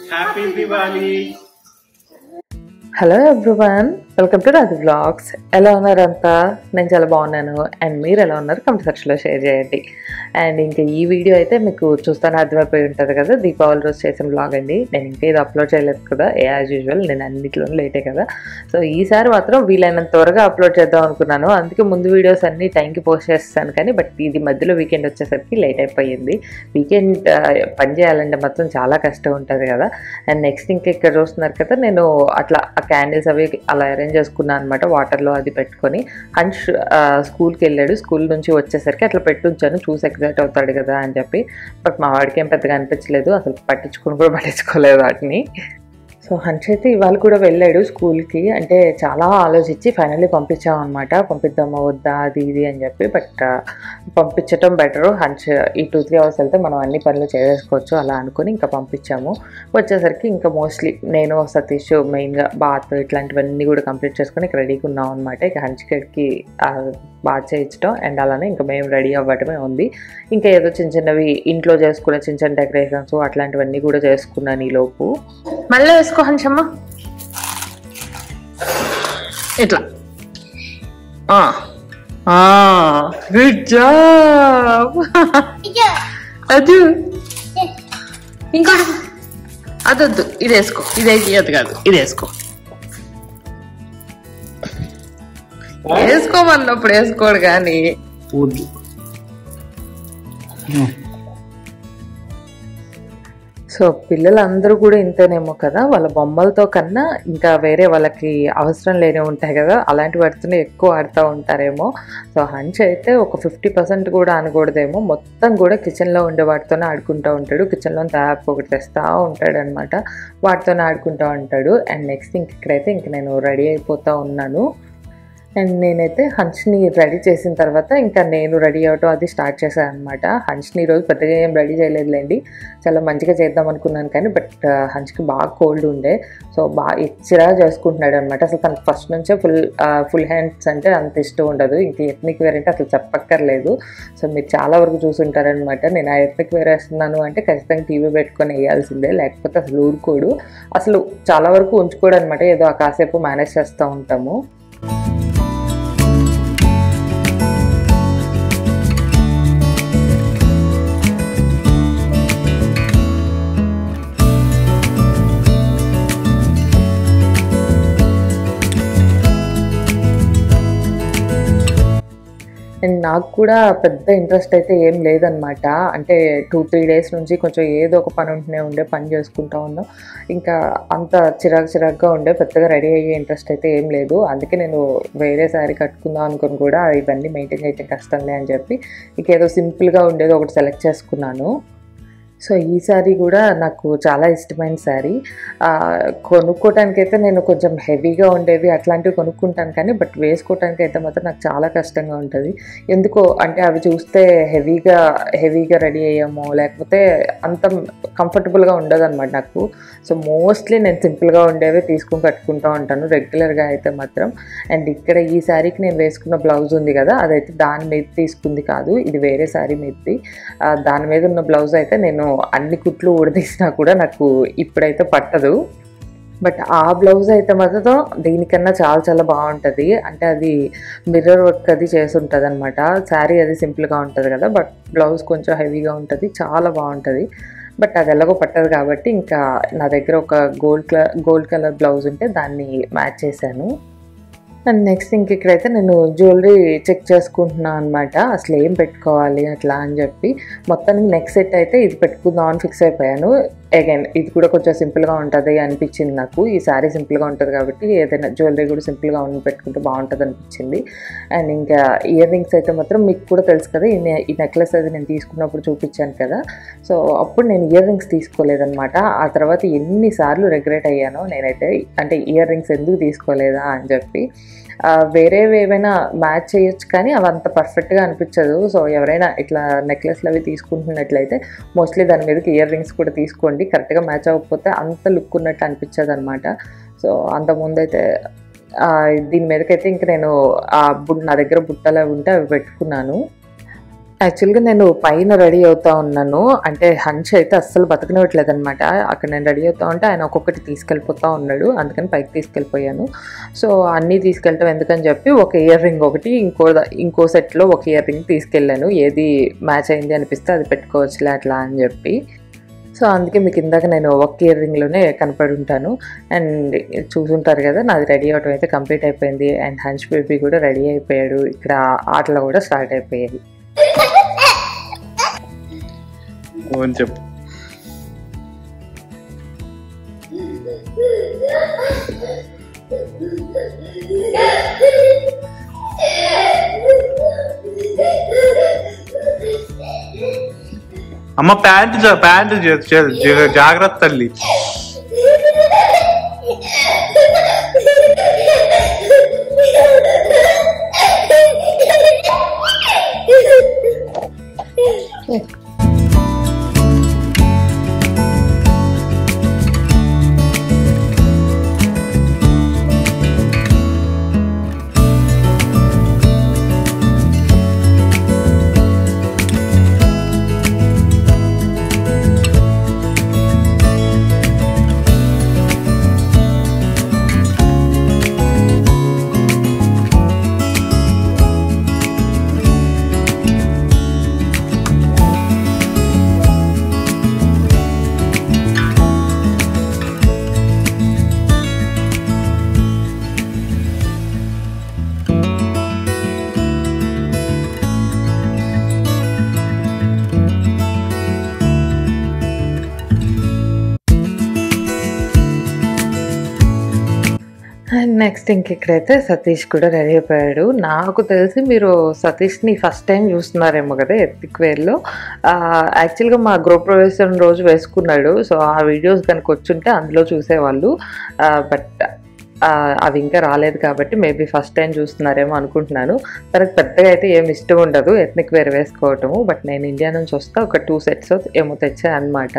Happy Diwali hello everyone welcome to Raju vlogs ఎలా ఉన్నారంతా నేను చాలా బాగున్నాను అండ్ మీరు ఎలా ఉన్నారు కమెంట్ సెక్షన్లో షేర్ చేయండి అండ్ ఇంకా ఈ వీడియో అయితే మీకు చూస్తాను అర్థమైపోయి ఉంటుంది కదా దీపావళి రోజు చేసిన వ్లాగ్ అండి నేను ఇంకా ఇది అప్లోడ్ చేయలేదు కదా ఏ యాజ్ యూజువల్ నేను అన్నిట్లో లేటే కదా సో ఈసారి మాత్రం వీలైనంత త్వరగా అప్లోడ్ చేద్దాం అనుకున్నాను అందుకే ముందు వీడియోస్ అన్ని టైంకి పోస్ట్ చేస్తాను కానీ బట్ ఇది మధ్యలో వీకెండ్ వచ్చేసరికి లేట్ అయిపోయింది వీకెండ్ పని చేయాలంటే మాత్రం చాలా కష్టం ఉంటుంది కదా అండ్ నెక్స్ట్ ఇంకా ఇక్కడ చూస్తున్నారు కదా నేను అట్లా ఆ క్యాండిల్స్ అవి అలా అరేంజ్ చేసుకున్నాను అనమాట వాటర్లో అది పెట్టుకొని హన్ష్ ఆ, స్కూల్కి వెళ్ళాడు స్కూల్ నుంచి వచ్చేసరికి అట్లా పెట్టుంచాను చూసి ఎగ్జైట్ అవుతాడు కదా అని చెప్పి బట్ మా వాడికి ఏం పెద్దగా అనిపించలేదు అసలు పట్టించుకుని కూడా పట్టించుకోలేదు వాటిని సో హన్ష్ అయితే ఇవాళ కూడా వెళ్ళాడు స్కూల్కి అంటే చాలా ఆలోచించి ఫైనల్లీ పంపించాం అనమాట పంపిద్దామా వద్దా అది ఇది అని చెప్పి బట్ పంపించటం బెటరు హన్ష్ ఈ టూ త్రీ అవర్స్ వెళ్తే మనం అన్ని పనులు చేసేసుకోవచ్చు అలా అనుకుని ఇంకా పంపించాము వచ్చేసరికి ఇంకా మోస్ట్లీ నేను సతీష్ మెయిన్గా బాత్ ఇట్లాంటివన్నీ కూడా కంప్లీట్ చేసుకొని ఇక్కడ రెడీగా ఉన్నాం అనమాట ఇక హన్ష్గడ్కి బాత్ చేయించడం అండ్ అలానే ఇంకా మేము రెడీ అవ్వటమే ఉంది ఇంకా ఏదో చిన్న చిన్నవి ఇంట్లో చేసుకునే చిన్న చిన్న డెకరేషన్స్ అట్లాంటివన్నీ కూడా చేసుకున్నాను ఈ లోపు మళ్ళీ వేసుకో హన్షమ్మ ఇట్లా గుడ్ జాబ్ అది ఇంకోటి అదొద్దు ఇది వేసుకో ఇది అది కాదు ఇది వేసుకో వేసుకోమన్నప్పుడు వేసుకోడు కానీ వద్దు సో పిల్లలందరూ కూడా ఇంతేనేమో కదా వాళ్ళ బొమ్మలతో కన్నా ఇంకా వేరే వాళ్ళకి అవసరం లేని ఉంటాయి కదా అలాంటి వాటితోనే ఎక్కువ ఆడుతూ ఉంటారేమో సో హంచ్ అయితే ఒక ఫిఫ్టీ పర్సెంట్ కూడా అనకూడదేమో మొత్తం కూడా కిచెన్లో ఉండే వాటితోనే ఆడుకుంటూ ఉంటాడు కిచెన్లో ట్యాప్ ఒకటి తెస్తూ ఉంటాడు అనమాట వాటితోనే ఆడుకుంటూ ఉంటాడు అండ్ నెక్స్ట్ ఇంక ఇక్కడైతే ఇంక నేను రెడీ అయిపోతూ ఉన్నాను అండ్ నేనైతే హంచ్ని రెడీ చేసిన తర్వాత ఇంకా నేను రెడీ అవటం అది స్టార్ట్ చేశాను అనమాట హంచ్ని ఈరోజు పెద్దగా ఏం రెడీ చేయలేదులేండి చాలా మంచిగా చేద్దాం అనుకున్నాను కానీ బట్ హంచ్కి బాగా కోల్డ్ ఉండే సో బాగా ఇచ్చిరా చేసుకుంటున్నాడు అనమాట అసలు తనకు ఫస్ట్ నుంచే ఫుల్ ఫుల్ హ్యాండ్స్ అంటే అంత ఇష్టం ఉండదు ఇంక ఎత్నిక్ వేర్ అంటే అసలు చెప్పక్కర్లేదు సో మీరు చాలా వరకు చూసుంటారనమాట నేను ఆ ఎత్నిక్ వేర్ వేస్తున్నాను అంటే ఖచ్చితంగా టీవీ పెట్టుకొని వేయాల్సిందే లేకపోతే అసలు ఊరుకోడు అసలు చాలా వరకు ఉంచుకోడు అనమాట ఏదో ఆ కాసేపు మేనేజ్ చేస్తూ ఉంటాము అండ్ నాకు కూడా పెద్ద ఇంట్రెస్ట్ అయితే ఏం లేదనమాట అంటే టూ త్రీ డేస్ నుంచి కొంచెం ఏదో ఒక పని ఉంటూనే ఉండే పని చేసుకుంటా ఉన్నాం ఇంకా అంత చిరాకు చిరాకుగా ఉండే పెద్దగా రెడీ అయ్యే ఇంట్రెస్ట్ అయితే ఏం లేదు అందుకే నేను వేరే శారీ కట్టుకుందాం అనుకుని కూడా ఇవన్నీ మెయింటైన్ చేయడం కష్టంలే అని చెప్పి ఇక ఏదో సింపుల్గా ఉండేది ఒకటి సెలెక్ట్ చేసుకున్నాను సో ఈ శారీ కూడా నాకు చాలా ఇష్టమైన శారీ కొనుక్కోవటానికి అయితే నేను కొంచెం హెవీగా ఉండేవి అట్లాంటివి కొనుక్కుంటాను కానీ బట్ వేసుకోవటానికి అయితే మాత్రం నాకు చాలా కష్టంగా ఉంటుంది ఎందుకో అంటే అవి చూస్తే హెవీగా హెవీగా రెడీ అయ్యామో లేకపోతే అంత కంఫర్టబుల్గా ఉండదు అనమాట నాకు సో మోస్ట్లీ నేను సింపుల్గా ఉండేవి తీసుకుని కట్టుకుంటూ ఉంటాను రెగ్యులర్గా అయితే మాత్రం అండ్ ఇక్కడ ఈ శారీకి నేను వేసుకున్న బ్లౌజ్ ఉంది కదా అదైతే దాని మీద తీసుకుంది కాదు ఇది వేరే శారీ మీదది ఆ, దాని మీద ఉన్న బ్లౌజ్ అయితే నేను అన్ని కుట్లు ఊడదీసినా కూడా నాకు ఇప్పుడైతే పట్టదు బట్ ఆ బ్లౌజ్ అయితే మాత్రం దీనికన్నా చాలా చాలా బాగుంటుంది అంటే అది మిర్రర్ వర్క్ అది చేసి ఉంటుంది అనమాట శారీ అది సింపుల్గా ఉంటుంది కదా బట్ బ్లౌజ్ కొంచెం హెవీగా ఉంటుంది చాలా బాగుంటుంది బట్ అది ఎలాగో పట్టదు కాబట్టి ఇంకా నా దగ్గర ఒక gold colour gold colour blouse ఉంటే దాన్ని మ్యాచ్ చేశాను అండ్ నెక్స్ట్ ఇంక ఇక్కడైతే నేను జ్యువెలరీ చెక్ చేసుకుంటున్నాను అనమాట అసలు ఏం పెట్టుకోవాలి అట్లా అని చెప్పి మొత్తానికి నెక్స్ట్ సెట్ అయితే ఇది పెట్టుకుందాం అని ఫిక్స్ అయిపోయాను అగైన్ ఇది కూడా కొంచెం సింపుల్గా ఉంటుంది అనిపించింది నాకు ఈ శారీ సింపుల్గా ఉంటుంది కాబట్టి ఏదైనా జ్యువెలరీ కూడా సింపుల్గా ఉండి పెట్టుకుంటే బాగుంటుంది అనిపించింది అండ్ ఇంకా ఇయర్ రింగ్స్ అయితే మాత్రం మీకు కూడా తెలుసు కదా ఈ నె- ఈ నెక్లెస్ అది నేను తీసుకున్నప్పుడు చూపించాను కదా సో అప్పుడు నేను ఇయర్ రింగ్స్ తీసుకోలేదన్నమాట ఆ తర్వాత ఎన్నిసార్లు రిగ్రెట్ అయ్యానో నేనైతే అంటే ఇయర్ రింగ్స్ ఎందుకు తీసుకోలేదా అని చెప్పి ఆ, వేరేవి ఏవైనా మ్యాచ్ చేయొచ్చు కానీ అవి అంత పర్ఫెక్ట్గా అనిపించదు సో ఎవరైనా ఇట్లా నెక్లెస్లు అవి తీసుకుంటున్నట్లయితే మోస్ట్లీ దాని మీదకి ఇయర్ రింగ్స్ కూడా తీసుకోండి కరెక్ట్గా మ్యాచ్ అవ్వకపోతే అంత లుక్ ఉన్నట్టు అనిపించదు అనమాట సో అంత ముందైతే ఆ, దీని మీదకైతే ఇంక నేను ఆ బుడ్ నా దగ్గర బుట్టలు అవి ఉంటే అవి పెట్టుకున్నాను యాక్చువల్గా నేను పైన రెడీ అవుతా ఉన్నాను అంటే హంచ్ అయితే అస్సలు బతకనివ్వట్లేదు అనమాట అక్కడ నేను రెడీ అవుతా ఉంటే ఆయన ఒక్కొక్కటి తీసుకెళ్ళిపోతా ఉన్నాడు అందుకని పైకి తీసుకెళ్ళిపోయాను సో అన్నీ తీసుకెళ్ళటం ఎందుకని చెప్పి ఒక ఇయర్ రింగ్ ఒకటి ఇంకో ద- ఇంకో సెట్లో ఒక ఇయర్ రింగ్ తీసుకెళ్ళాను ఏది మ్యాచ్ అయింది అనిపిస్తే అది పెట్టుకోవచ్చులే అట్లా అని చెప్పి సో అందుకే మీకు ఇందాక నేను ఒక ఇయర్ రింగ్లోనే కనపడి ఉంటాను అండ్ చూసుంటారు కదా నాది రెడీ అవటం అయితే కంప్లీట్ అయిపోయింది అండ్ హంచ్ బేబీ కూడా రెడీ అయిపోయాడు ఇక్కడ ఆటలు కూడా స్టార్ట్ అయిపోయాయి అని చెప్పు అమ్మ ప్యాంట్ జా- ప్యాంట్ జా- జా- జా- జాగ్రత్త తల్లి అండ్ నెక్స్ట్ ఇంక ఇక్కడైతే సతీష్ కూడా రెడీ అయిపోయాడు నాకు తెలిసి మీరు సతీష్ని ఫస్ట్ టైం చూస్తున్నారేమో కదా ఎత్తిక్ వేర్లో యాక్చువల్గా మా గృహప్రవేశం రోజు వేసుకున్నాడు సో ఆ వీడియోస్ కనుక వచ్చుంటే అందులో చూసేవాళ్ళు బట్ అవి ఇంకా రాలేదు కాబట్టి మేబీ ఫస్ట్ టైం చూస్తున్నారేమో అనుకుంటున్నాను తనకు పెద్దగా అయితే ఏమి ఇష్టం ఉండదు ఎత్నిక్ వేర్ వేసుకోవటము బట్ నేను ఇండియా నుంచి వస్తే ఒక టూ సెట్స్ ఏమో తెచ్చాను అనమాట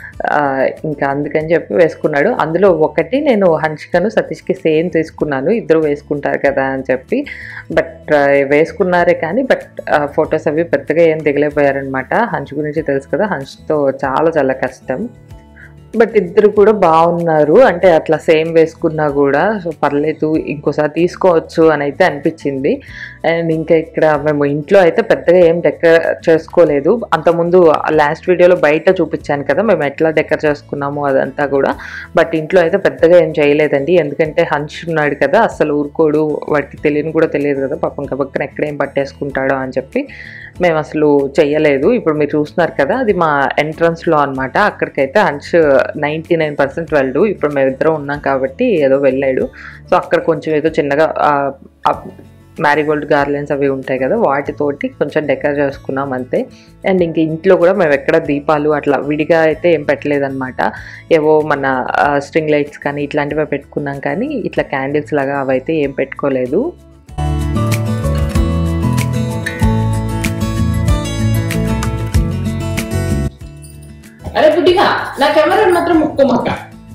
ఇంకా అందుకని చెప్పి వేసుకున్నాడు అందులో ఒకటి నేను హన్షికను సతీష్కి సేమ్ తీసుకున్నాను ఇద్దరు వేసుకుంటారు కదా అని చెప్పి బట్ వేసుకున్నారే కానీ బట్ ఫొటోస్ అవి పెద్దగా ఏం దిగలేకపోయారనమాట హంచ్ గురించి తెలుసు కదా హంచ్తో చాలా చాలా కష్టం బట్ ఇద్దరు కూడా బాగున్నారు అంటే అట్లా సేమ్ వేసుకున్నా కూడా సో పర్లేదు ఇంకోసారి తీసుకోవచ్చు అని అయితే అనిపించింది అండ్ ఇంకా ఇక్కడ మేము ఇంట్లో అయితే పెద్దగా ఏం డెకర్ చేసుకోలేదు అంతకుముందు లాస్ట్ వీడియోలో బయట చూపించాను కదా మేము ఎట్లా డెకర్ చేసుకున్నాము అదంతా కూడా బట్ ఇంట్లో అయితే పెద్దగా ఏం చేయలేదండి ఎందుకంటే హంచ్ ఉన్నాడు కదా అసలు ఊరుకోడు వాడికి తెలియని కూడా తెలియదు కదా పాపం కబక్కన ఎక్కడ ఏం పట్టేసుకుంటాడో అని చెప్పి మేము అసలు చెయ్యలేదు ఇప్పుడు మీరు చూస్తున్నారు కదా అది మా ఎంట్రన్స్లో అనమాట అక్కడికైతే హంచ్ నైంటీ నైన్ పర్సెంట్ వెళ్ళడు ఇప్పుడు మేమిద్దరం ఉన్నాం కాబట్టి ఏదో వెళ్ళాడు సో అక్కడ కొంచెం ఏదో చిన్నగా మ్యారీగోల్డ్ గార్లెన్స్ అవి ఉంటాయి కదా వాటితోటి కొంచెం డెకర్ చేసుకున్నాం అంతే అండ్ ఇంక ఇంట్లో కూడా మేము ఎక్కడ దీపాలు అట్లా విడిగా అయితే ఏం పెట్టలేదన్నమాట ఏవో మన స్ట్రింగ్ లైట్స్ కానీ ఇట్లాంటివి పెట్టుకున్నాం కానీ ఇట్లా క్యాండిల్స్ లాగా అవైతే ఏం పెట్టుకోలేదు అరే బుడ్డిగా నా కెమెరా మాత్రం ముక్కోమక్క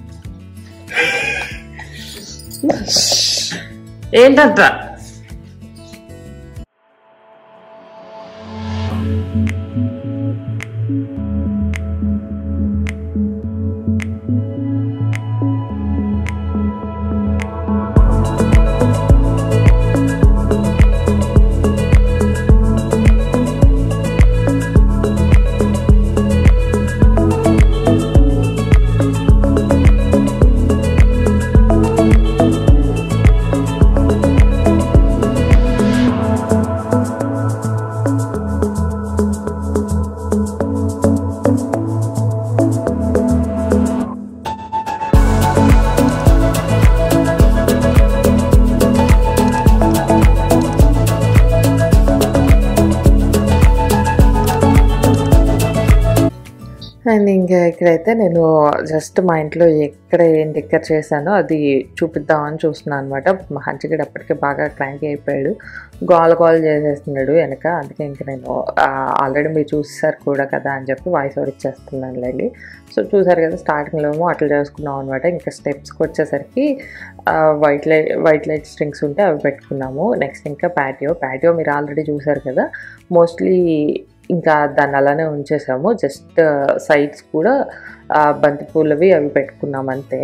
ఏంటంట అండ్ ఇంకా ఇక్కడైతే నేను జస్ట్ మా ఇంట్లో ఎక్కడ ఏం డెక్కర్ చేశానో అది చూపిద్దామని చూస్తున్నాను అనమాట మా హంచగడ్ అప్పటికే బాగా క్రాంకీ అయిపోయాడు గోల గోల చేసేస్తున్నాడు వెనక అందుకే ఇంకా నేను ఆల్రెడీ మీరు చూసారు కూడా కదా అని చెప్పి వాయిస్ ఓవర్ ఇచ్చేస్తున్నాను లేండి సో చూసారు కదా స్టార్టింగ్లో ఏమో అట్లా చేసుకున్నాం అనమాట ఇంకా స్టెప్స్కి వచ్చేసరికి white light white light strings ఉంటే అవి పెట్టుకున్నాము నెక్స్ట్ ఇంకా ప్యాటియో ప్యాటియో మీరు ఆల్రెడీ చూసారు కదా మోస్ట్లీ ఇంకా దాన్ని అలానే ఉంచేసాము జస్ట్ సైడ్స్ కూడా ఆ, బంతి పూలవి అవి పెట్టుకున్నాం అంతే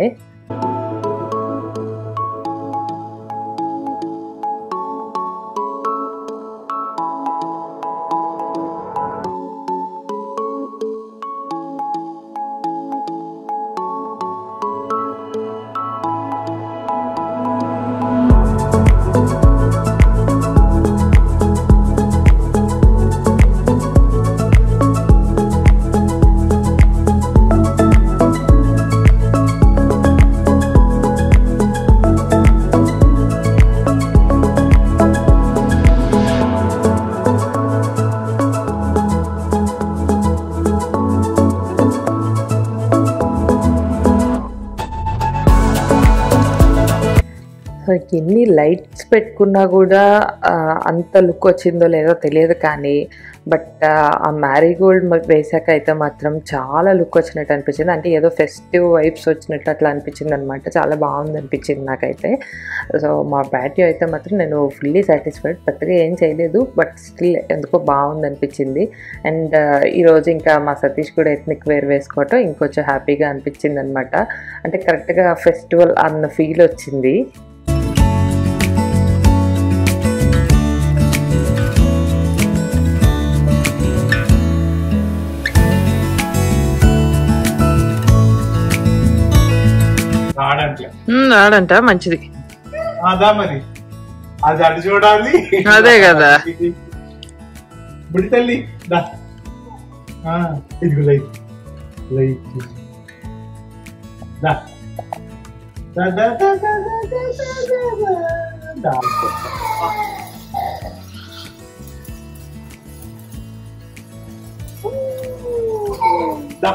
సో ఎన్ని లైట్స్ పెట్టుకున్నా కూడా ఆ, అంత లుక్ వచ్చిందో లేదో తెలియదు కానీ బట్ ఆ మ్యారీగోల్డ్ వేసాక అయితే మాత్రం చాలా లుక్ వచ్చినట్టు అనిపించింది అంటే ఏదో ఫెస్టివ్ వైబ్స్ వచ్చినట్టు అట్లా అనిపించింది అనమాట చాలా బాగుంది అనిపించింది నాకైతే సో మా బ్యాటీ అయితే మాత్రం నేను ఫుల్లీ సాటిస్ఫైడ్ పెద్దగా ఏం చేయలేదు బట్ స్టిల్ ఎందుకో బాగుంది అనిపించింది అండ్ ఈరోజు ఇంకా మా సతీష్ కూడా ఎథ్నిక్ వేర్ వేసుకోవటం ఇంకొంచెం హ్యాపీగా అనిపించింది అనమాట అంటే కరెక్ట్గా ఫెస్టివల్ అన్న ఫీల్ వచ్చింది ఆడంట్లే ఆడంట మంచిది అదా మరి అది అటు చూడాలి అదే కదా. బుడి తల్లి దా ఆ, ఇదిగో లైట్ లైట్ దా దా దా దా దా దా దా దా దా దా. దా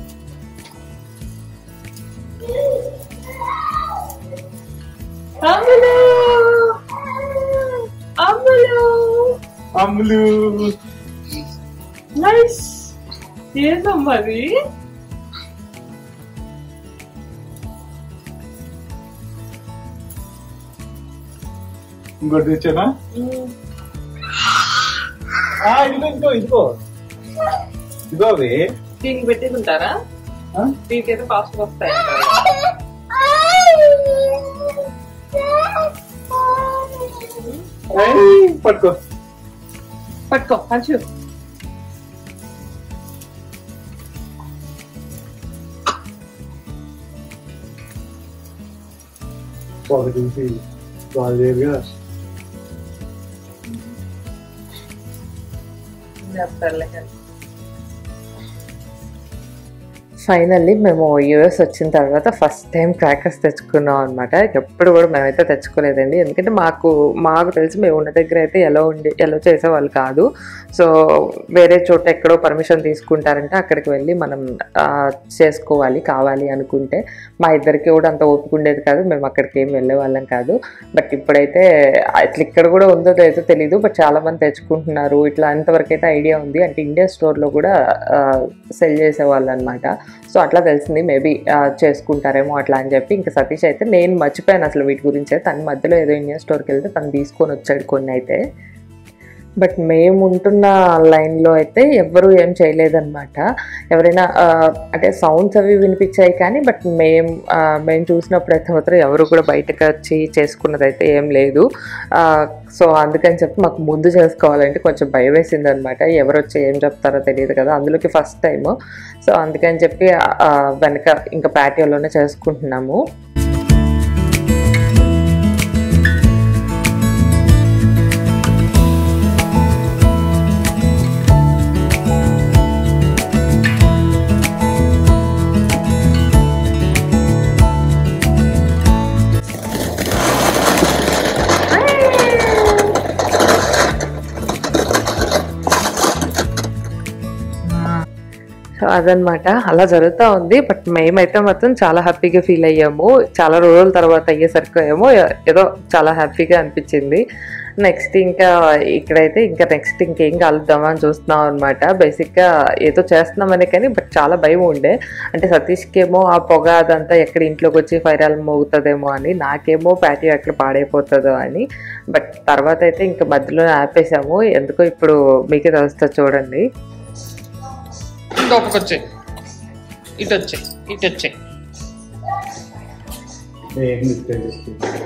అమ్ములు అమ్ములు అమ్ములు నైస్ ఏందమ్మది ఇంకోటి తెచ్చానా ఆ, ఇదిగో ఇదిగో ఇదిగో ఇదిగో అవి దీనికి పెట్టేకుంటారా ఆ? దీనికైతే ఫాస్ట్ వస్తాయి ఏయ్, పట్టుకో పట్టుకో పంచు ఒకటి తీసి బాగా చేయరుగా ఫైనల్లీ మేము యూఎస్ వచ్చిన తర్వాత ఫస్ట్ టైం క్రాకర్స్ తెచ్చుకున్నాం అనమాట ఎప్పుడు కూడా మేమైతే తెచ్చుకోలేదండి ఎందుకంటే మాకు మాకు తెలిసి మేము ఉన్న దగ్గర అయితే ఎలా ఉండి ఎలా చేసేవాళ్ళు కాదు సో వేరే చోట ఎక్కడో పర్మిషన్ తీసుకుంటారంటే అక్కడికి వెళ్ళి మనం ఆ, చేసుకోవాలి కావాలి అనుకుంటే మా ఇద్దరికి కూడా అంత ఓపిక ఉండేది కాదు మేము అక్కడికి ఏం వెళ్ళే వాళ్ళం కాదు బట్ ఇప్పుడైతే అట్లా ఇక్కడ కూడా ఉందో లేదో తెలియదు బట్ చాలా మంది తెచ్చుకుంటున్నారు ఇట్లా అంతవరకు అయితే ఐడియా ఉంది అంటే ఇండియా స్టోర్లో కూడా సెల్ చేసేవాళ్ళు అనమాట సో అట్లా తెలిసింది మేబీ చేసుకుంటారేమో అట్లా అని చెప్పి ఇంకా సతీష్ అయితే నేను మర్చిపోయాను అసలు వీటి గురించి తన మధ్యలో ఏదో ఇండియన్ స్టోర్కి వెళ్తే తను తీసుకొని వచ్చాడు కొన్ని అయితే బట్ మేము ఉంటున్న లైన్లో అయితే ఎవ్వరూ ఏం చేయలేదన్నమాట ఎవరైనా ఆ, అంటే సౌండ్స్ అవి వినిపించాయి కానీ బట్ మేము ఆ, మేము చూసినప్పుడు అయితే మాత్రం ఎవరు కూడా బయటకు వచ్చి చేసుకున్నది అయితే ఏం లేదు ఆ, సో అందుకని చెప్పి మాకు ముందు చేసుకోవాలంటే కొంచెం భయం వేసింది అనమాట ఎవరు వచ్చి ఏం చెప్తారో తెలియదు కదా అందులోకి ఫస్ట్ టైం సో అందుకని చెప్పి ఆ, వెనక ఇంకా ప్యాటియోలోనే చేసుకుంటున్నాము సో అదనమాట అలా జరుగుతూ ఉంది బట్ మేమైతే మాత్రం చాలా హ్యాపీగా ఫీల్ అయ్యాము చాలా రోజుల తర్వాత అయ్యేసరికి ఏమో ఏదో చాలా హ్యాపీగా అనిపించింది నెక్స్ట్ ఇంకా ఇక్కడైతే ఇంకా నెక్స్ట్ ఇంకేం కలుద్దామని చూస్తున్నాం అనమాట బేసిక్గా ఏదో చేస్తున్నామని కానీ బట్ చాలా భయం ఉండే అంటే సతీష్కి ఏమో ఆ పొగ అదంతా ఎక్కడ ఇంట్లోకి వచ్చి ఫైర్ అలం మోగుతుందేమో అని నాకేమో ప్యాటియో ఎక్కడ పాడైపోతుందో అని బట్ తర్వాత అయితే ఇంకా మధ్యలో ఆపేసాము ఎందుకో ఇప్పుడు మీకే తెలుస్తుంది చూడండి లోపలికి వచ్చాయి ఇటు వచ్చాయి ఇటు వచ్చాయి ఏం మిస్టేక్ చేస్తుంది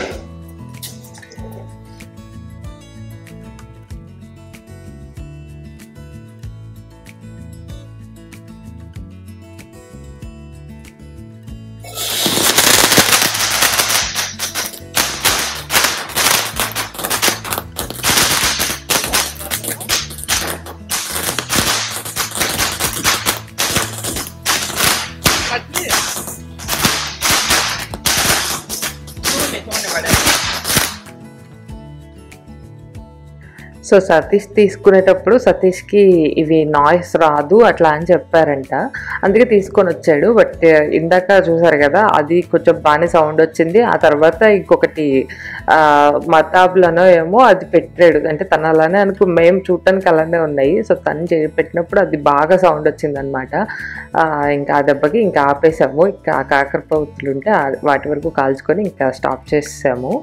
సో సతీష్ తీసుకునేటప్పుడు సతీష్కి ఇవి నాయిస్ రాదు అట్లా అని చెప్పారంట అందుకే తీసుకొని వచ్చాడు బట్ ఇందాక చూసారు కదా అది కొంచెం బాగానే సౌండ్ వచ్చింది ఆ తర్వాత ఇంకొకటి ఆ, మతాబులనో ఏమో అది పెట్టాడు అంటే తను అలానే అనుకు మేము చూడటానికి అలానే ఉన్నాయి సో తను చే పెట్టినప్పుడు అది బాగా సౌండ్ వచ్చింది అనమాట ఇంకా ఆ దెబ్బకి ఇంకా ఆపేసాము ఇంకా ఆ కాకరపవుతులు ఉంటే ఆ- వాటి వరకు కాల్చుకొని ఇంకా స్టాప్ చేసాము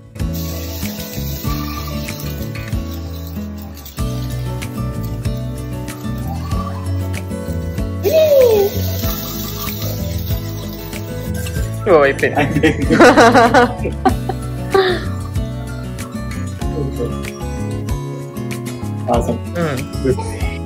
ఓ అయిపోయింది Awesome. Good.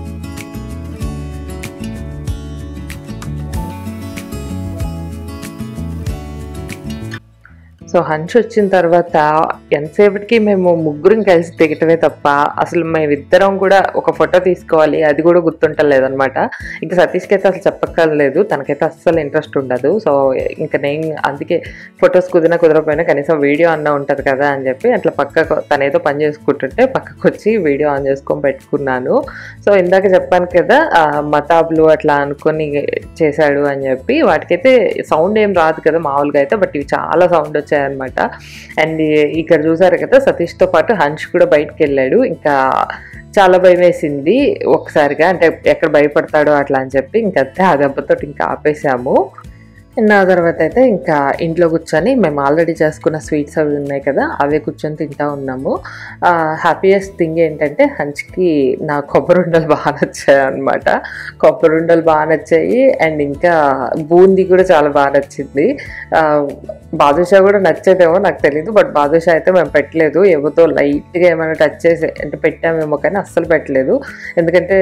సో హంచ్ వచ్చిన తర్వాత ఎంతసేపటికి మేము ముగ్గురం కలిసి దిగటమే తప్ప అసలు మేమిద్దరం కూడా ఒక ఫోటో తీసుకోవాలి అది కూడా గుర్తుంటలేదన్నమాట ఇంకా సతీష్కి అయితే అసలు చెప్పక్కర్లేదు తనకైతే అస్సలు ఇంట్రెస్ట్ ఉండదు సో ఇంకా నేను అందుకే ఫొటోస్ కుదిరినా కుదరకపోయినా కనీసం వీడియో అన్న ఉంటుంది కదా అని చెప్పి అట్లా పక్కకు తనేదో పని చేసుకుంటుంటే పక్కకు వచ్చి వీడియో ఆన్ చేసుకొని పెట్టుకున్నాను సో ఇందాక చెప్పాను కదా ఆ, మతాబులు అట్లా అనుకొని చేశాడు అని చెప్పి వాటికైతే సౌండ్ ఏం రాదు కదా మామూలుగా అయితే బట్ ఇవి చాలా సౌండ్ వచ్చాయన్నమాట అండ్ ఇక్కడ చూసారు కదా సతీష్తో పాటు హంచ్ కూడా బయటకు వెళ్ళాడు ఇంకా చాలా భయం వేసింది ఒకసారిగా అంటే ఎక్కడ భయపడతాడో అట్లా అని చెప్పి ఇంకా అంతే ఆ దెబ్బతో ఇంకా ఆపేసాము అండ్ ఆ తర్వాత అయితే ఇంకా ఇంట్లో కూర్చొని మేము ఆల్రెడీ చేసుకున్న స్వీట్స్ అవి ఉన్నాయి కదా అవే కూర్చొని తింటా ఉన్నాము హ్యాపీయెస్ట్ థింగ్ ఏంటంటే హంచ్కి నా కొబ్బరి ఉండలు బాగా నచ్చాయి అనమాట కొబ్బరి ఉండలు బాగా నచ్చాయి అండ్ ఇంకా బూందీ కూడా చాలా బాగా నచ్చింది ఆ, బాదుషా కూడా నచ్చేదేమో నాకు తెలియదు బట్ బాదుషా అయితే మేము పెట్టలేదు ఏవోతో లైట్గా ఏమైనా టచ్ చేసి అంటే పెట్టామేమో కానీ అస్సలు పెట్టలేదు ఎందుకంటే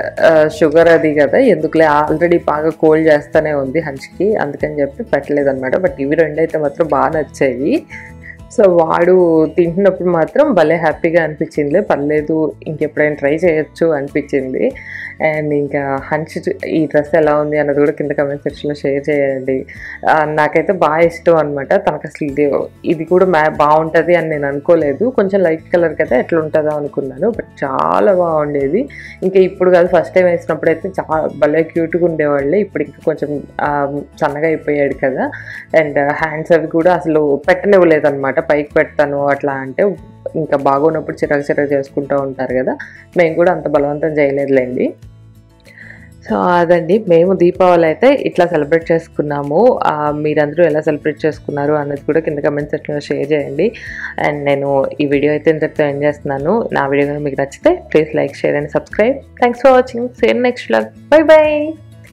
షుగర్ అది కదా ఎందుకులే ఆల్రెడీ బాగా కోల్డ్ చేస్తూనే ఉంది హంచ్కి అందుకని చెప్పి పెట్టలేదు అనమాట బట్ ఇవి రెండు అయితే మాత్రం బాగా నచ్చాయి సో వాడు తింటున్నప్పుడు మాత్రం భలే హ్యాపీగా అనిపించింది పర్లేదు ఇంకెప్పుడైనా ట్రై చేయొచ్చు అనిపించింది అండ్ ఇంకా హంచ్ చు- ఈ డ్రెస్ ఎలా ఉంది అన్నది కూడా కింద కమెంట్ సెక్షన్లో షేర్ చేయండి ఆ, నాకైతే బాగా ఇష్టం అనమాట తనకు అసలు ఇది ఇది కూడా మ్యా బాగుంటుంది అని నేను అనుకోలేదు కొంచెం లైట్ కలర్ కదా ఎట్లా ఉంటుందో అనుకున్నాను బట్ చాలా బాగుండేది ఇంకా ఇప్పుడు కాదు ఫస్ట్ టైం వేసినప్పుడు అయితే చాలా భలే క్యూట్గా ఉండేవాళ్ళు ఇప్పుడు ఇంకా కొంచెం ఆ, సన్నగా అయిపోయాడు కదా అండ్ హ్యాండ్స్ అవి కూడా అసలు పెట్టనివ్వలేదు అనమాట పైకి పెడతాను అట్లా అంటే ఇంకా బాగున్నప్పుడు చిరాకు చిరాకు చేసుకుంటూ ఉంటారు కదా మేము కూడా అంత బలవంతం చేయలేదులేండి సో అదండి మేము దీపావళి అయితే ఇట్లా సెలబ్రేట్ చేసుకున్నాము ఆ, మీరందరూ ఎలా సెలబ్రేట్ చేసుకున్నారు అన్నది కూడా కింద కమెంట్ సెక్షన్లో షేర్ చేయండి అండ్ నేను ఈ వీడియో అయితే ఇంతటితో ఎండ్ చేస్తున్నాను నా వీడియో కనుక మీకు నచ్చితే please like share and subscribe thanks for watching same next blog bye by